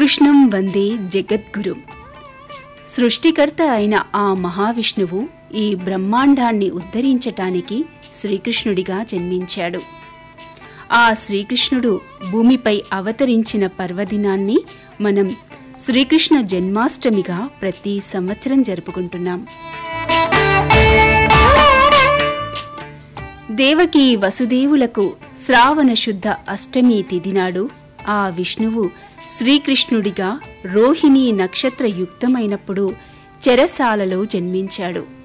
కృష్ణం వందే జగద్గురు సృష్టికర్త అయిన ఆ మహావిష్ణువు ఈ బ్రహ్మాండాన్ని ఉద్ధరించటానికి శ్రీకృష్ణుడిగా జన్మించాడు ఆ శ్రీకృష్ణుడు భూమిపై అవతరించిన పర్వదినాన్ని మనం శ్రీకృష్ణ జన్మాష్టమిగా ప్రతి సంవత్సరం జరుపుకుంటున్నాం దేవకి వసుదేవులకు శ్రావణ శుద్ధ అష్టమి తిథి నాడు ఆ విష్ణువు శ్రీకృష్ణుడిగా రోహిణీ నక్షత్ర యుక్తమైనప్పుడు చెరసాలలో జన్మించాడు